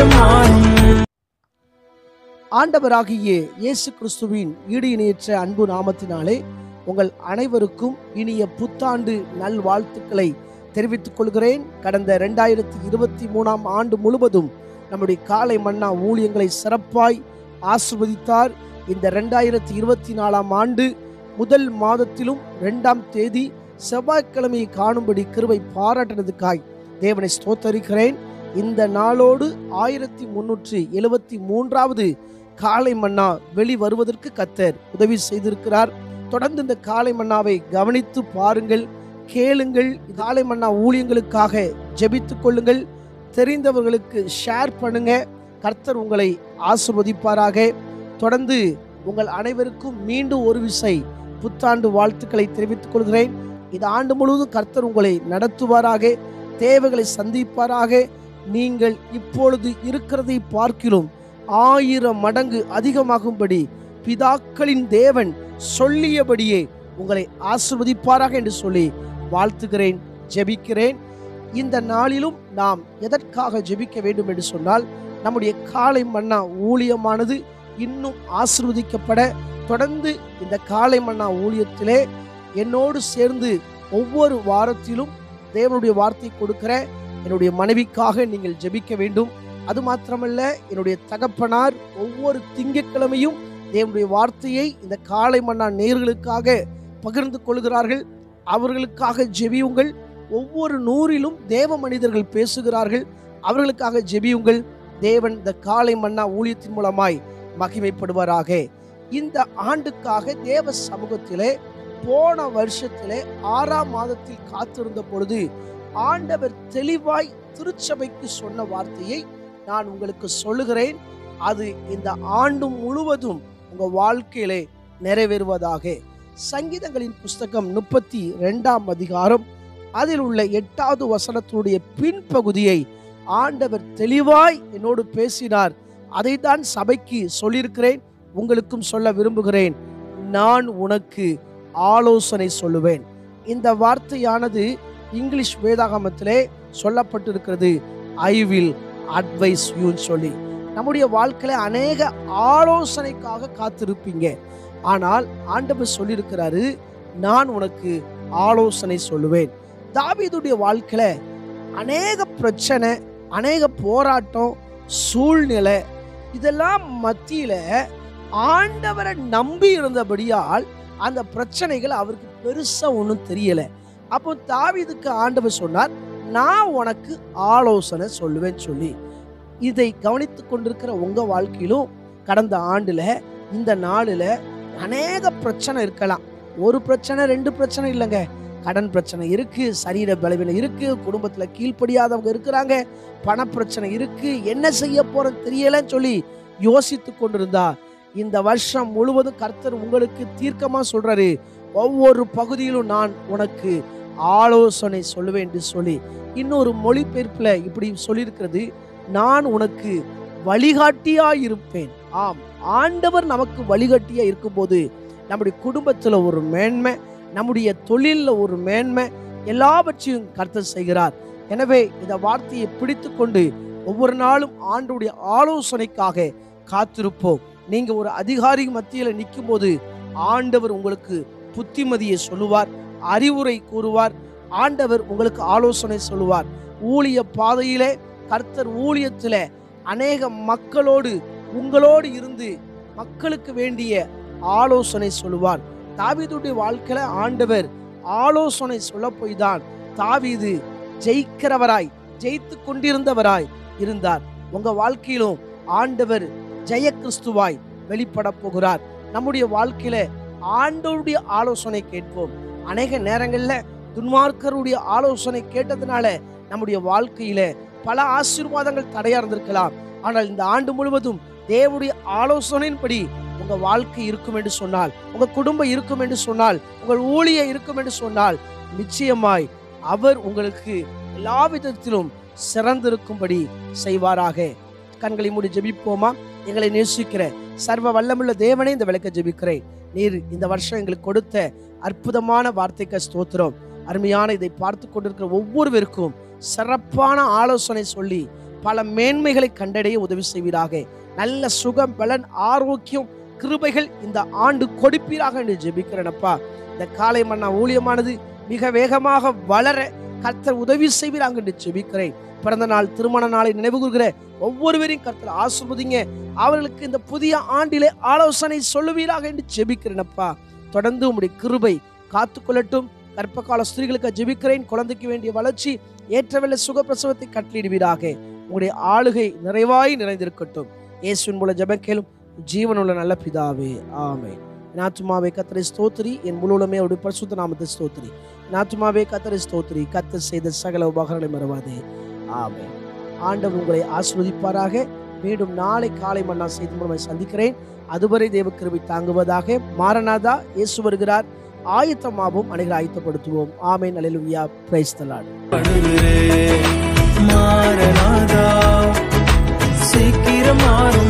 மாறும் ஆண்டவராகிய இயேசு கிறிஸ்துவின் ஈடு இணையற்ற அன்பு நாமத்தினாலே உங்கள் அனைவருக்கும் இனிய புத்தாண்டு நல்வாழ்த்துக்களை தெரிவித்துக் கொள்கிறேன் கடந்த ரெண்டாயிரத்தி இருபத்தி மூணாம் ஆண்டு முழுவதும் நம்முடைய காலை மன்னா ஊழியங்களை சிறப்பாய் ஆசிர்வதித்தார் இந்த ரெண்டாயிரத்தி இருபத்தி நாலாம் ஆண்டு முதல் மாதத்திலும் ரெண்டாம் தேதி செவ்வாய்க்கிழமையை காணும்படி கிருபை பாராட்டினதுக்காய் தேவனை ஸ்தோத்தரிக்கிறேன் இந்த நாளோடு ஆயிரத்தி முன்னூற்றி எழுபத்தி மூன்றாவது காலை மன்னா வெளி வருவதற்கு கத்தர் உதவி செய்திருக்கிறார் தொடர்ந்து இந்த காலை மன்னாவை கவனித்து பாருங்கள் கேளுங்கள் காலை மன்னா ஊழியங்களுக்காக ஜெபித்துக் கொள்ளுங்கள் தெரிந்தவர்களுக்கு ஷேர் பண்ணுங்க கர்த்தர் உங்களை ஆசிர்வதிப்பாராக தொடர்ந்து உங்கள் அனைவருக்கும் மீண்டும் ஒரு விசை புத்தாண்டு வாழ்த்துக்களை தெரிவித்துக் கொள்கிறேன் இந்த ஆண்டு முழுவதும் கர்த்தர் உங்களை நடத்துவாராக தேவைகளை சந்திப்பாராக நீங்கள் இப்பொழுது இருக்கிறதை பார்க்கிலும் ஆயிரம் மடங்கு அதிகமாகும்படி பிதாக்களின் தேவன் சொல்லியபடியே உங்களை ஆசிர்வதிப்பாராக என்று சொல்லி வாழ்த்துகிறேன் ஜெபிக்கிறேன் இந்த நாளிலும் நாம் எதற்காக ஜெபிக்க வேண்டும் என்று சொன்னால் நம்முடைய காலை மன்னா ஊழியமானது இன்னும் ஆசிர்வதிக்கப்பட தொடர்ந்து இந்த காலை மன்னா ஊழியத்திலே என்னோடு சேர்ந்து ஒவ்வொரு வாரத்திலும் தேவனுடைய வார்த்தை கொடுக்கிற என்னுடைய மனைவிக்காக நீங்கள் ஜெபிக்க வேண்டும் அது மாத்திரமல்ல என்னுடைய தகப்பனார் ஒவ்வொரு திங்கட்கிழமையும் தேவனுடைய வார்த்தையை இந்த காலை மன்னா நேர்களுக்காக பகிர்ந்து கொள்கிறார்கள் அவர்களுக்காக ஜெபியுங்கள் ஒவ்வொரு நூறிலும் தேவ மனிதர்கள் பேசுகிறார்கள் அவர்களுக்காக ஜெபியுங்கள் தேவன் இந்த காலை மன்னா ஊழியத்தின் மூலமாய் மகிமைப்படுவாராக இந்த ஆண்டுக்காக தேவ சமூகத்திலே போன வருஷத்திலே ஆறாம் மாதத்தில் காத்திருந்த பொழுது ஆண்டவர் தெளிவாய் திருச்சபைக்கு சொன்ன வார்த்தையை நான் உங்களுக்கு சொல்லுகிறேன் அது இந்த ஆண்டு முழுவதும் உங்க வாழ்க்கையிலே நிறைவேறுவதாக சங்கீதங்களின் புஸ்தகம் முப்பத்தி ரெண்டாம் அதிகாரம் அதில் உள்ள எட்டாவது வசனத்தினுடைய பின்பகுதியை ஆண்டவர் தெளிவாய் என்னோடு பேசினார் அதைத்தான் சபைக்கு சொல்லியிருக்கிறேன் உங்களுக்கும் சொல்ல விரும்புகிறேன் நான் உனக்கு ஆலோசனை சொல்லுவேன் இந்த வார்த்தையானது இங்கிலீஷ் வேதாகமத்திலே சொல்லப்பட்டிருக்கிறது ஐ வில் அட்வைஸ் யூன்னு சொல்லி நம்முடைய வாழ்க்கையில அநேக ஆலோசனைக்காக காத்திருப்பீங்க ஆனால் ஆண்டவர் சொல்லியிருக்கிறாரு நான் உனக்கு ஆலோசனை சொல்லுவேன் தாவீதுடைய வாழ்க்கையில அநேக பிரச்சனை அநேக போராட்டம் சூழ்நிலை இதெல்லாம் மத்தியில ஆண்டவரை நம்பி இருந்தபடியால் அந்த பிரச்சனைகள் அவருக்கு பெருசா ஒன்றும் தெரியல அப்போ தாவீதுக்கு ஆண்டவர் சொன்னார் நான் உனக்கு ஆலோசனை சொல்லுவேன் சொல்லி இதை கவனித்து கொண்டிருக்கிற உங்க வாழ்க்கையிலும் கடந்த ஆண்டுல இந்த நாளில் அநேக பிரச்சனை இருக்கலாம் ஒரு பிரச்சனை ரெண்டு பிரச்சனை இல்லைங்க கடன் பிரச்சனை இருக்கு சரீர பலவீனம் இருக்கு குடும்பத்துல கீழ்ப்படியாதவங்க இருக்கிறாங்க பண பிரச்சனை இருக்கு என்ன செய்ய போறேன்னு தெரியலன்னு சொல்லி யோசித்து கொண்டிருந்தா இந்த வருஷம் முழுவதும் கர்த்தர் உங்களுக்கு தீர்க்கமா சொல்றாரு ஒவ்வொரு பகுதியிலும் நான் உனக்கு ஆலோசனை சொல்லுவேன் என்று சொல்லி இன்னொரு மொழிபெயர்ப்புல இப்படி சொல்லியிருக்கிறது நான் உனக்கு வழிகாட்டியா இருப்பேன் ஆம் ஆண்டவர் நமக்கு வழிகாட்டியா இருக்கும்போது நம்முடைய குடும்பத்துல ஒரு மேன்மை நம்முடைய தொழில்ல ஒரு மேன்மை எல்லாவற்றையும் கர்த்தர் செய்கிறார் எனவே இந்த வார்த்தையை பிடித்து கொண்டு ஒவ்வொரு நாளும் ஆண்டுடைய ஆலோசனைக்காக காத்திருப்போம் நீங்க ஒரு அதிகாரி மத்தியில நிற்கும் போது ஆண்டவர் உங்களுக்கு புத்திமதியை சொல்லுவார் அறிவுரை கூறுவார் ஆண்டவர் உங்களுக்கு ஆலோசனை சொல்லுவார் ஊழிய பாதையிலே கர்த்தர் ஊழியத்திலே அநேக மக்களோடு உங்களோடு இருந்து மக்களுக்கு வேண்டிய ஆலோசனை சொல்லுவார் தாவீதுடைய வாழ்க்கையில ஆண்டவர் ஆலோசனை சொல்ல போய் தான் தாவீது ஜெயிக்கிறவராய் ஜெயித்து கொண்டிருந்தவராய் இருந்தார் உங்க வாழ்க்கையிலும் ஆண்டவர் ஜெய கிறிஸ்துவாய் வெளிப்பட போகிறார் நம்முடைய வாழ்க்கையில ஆண்டவருடைய ஆலோசனை கேட்போம் அநேக நேரங்கள்ல துன்மார்க்கருடைய ஆலோசனை கேட்டதுனால நம்முடைய வாழ்க்கையில பல ஆசீர்வாதங்கள் தடையா இருந்திருக்கலாம் ஆனால் இந்த ஆண்டு முழுவதும் தேவனுடைய ஆலோசனையின்படி உங்க வாழ்க்கை இருக்கும் என்று சொன்னால் உங்க குடும்பம் இருக்கும் என்று சொன்னால் உங்கள் ஊழிய இருக்கும் என்று சொன்னால் நிச்சயமாய் அவர் உங்களுக்கு எல்லா விதத்திலும் சிறந்திருக்கும்படி செய்வாராக கண்களை மூடி ஜெபிப்போமா எங்களை நேசிக்கிற சர்வ வல்லமுள்ள தேவனே இந்த விளக்க ஜெபிக்கிறேன் நீர் இந்த வருஷம் எங்களுக்கு கொடுத்த அற்புதமான வார்த்தைக்கு ஸ்தோத்திரம் அருமையான இதை பார்த்து கொண்டிருக்கிற ஒவ்வொருவருக்கும் சிறப்பான ஆலோசனை சொல்லி பல மேன்மைகளை கண்டடைய உதவி செய்வீராக நல்ல சுகம் பலன் ஆரோக்கியம் கிருபைகள் இந்த ஆண்டு கொடுப்பீராக என்று ஜெபிக்கிறேனப்பா இந்த காலை மன்னா ஊழியமானது மிக வேகமாக வளர கர்த்தர் உதவி செய்வீராங்க என்று ஜெபிக்கிறேன் பிறந்த நாள் திருமண நாளை நினைவு கூறுகிற ஒவ்வொருவரையும் கர்த்தர் ஆசிர்வதிங்க அவர்களுக்கு இந்த புதிய ஆண்டிலே ஆலோசனை சொல்லுவீராக என்று ஜெபிக்கிறேனப்பா தொடர்ந்து உம்முடைய கிருபை காத்துக்கொள்ளட்டும் கர்ப்பகால ஸ்திரீகளுக்கு ஜெபிக்கிறேன் குழந்தைக்கு வேண்டிய வளர்ச்சி ஏற்றவெல்ல சுகப்பிரசவத்தை கட்டளிடுவீராக உங்களுடைய ஆளுகை நிறைவாய் நிறைந்திருக்கட்டும் இயேசுவின் மூலம் ஜெபம் கேளும் ஜீவனுள்ள நல்ல பிதாவே ஆமே நாத்துமாவே கத்தரை ஸ்தோத்திரி என் முழுவதுமே அவருடைய பரிசுத்த நாமத்தை ஸ்தோத்திரி நாத்துமாவே கத்தரை ஸ்தோத்திரி கத்தர் செய்த சகல உபகரணங்களை மறவாதே ஆமே ஆண்டவர் உங்களை ஆஸ்வதிப்பாராக மீண்டும் நாளை காலை மன்னா செய்தி மூலமாய் சந்திக்கிறேன் அதுவரை தேவ கிருபை தாங்குவதாக மாரநாதா இயேசு வருகிறார் ஆயத்தமாகவும் அனைவரை ஆயத்தப்படுத்துவோம் ஆமேன் அலையிலுயா பிரைஸ் தலாடு படுகிறே மாறனாதா சீக்கிரம் மாறும்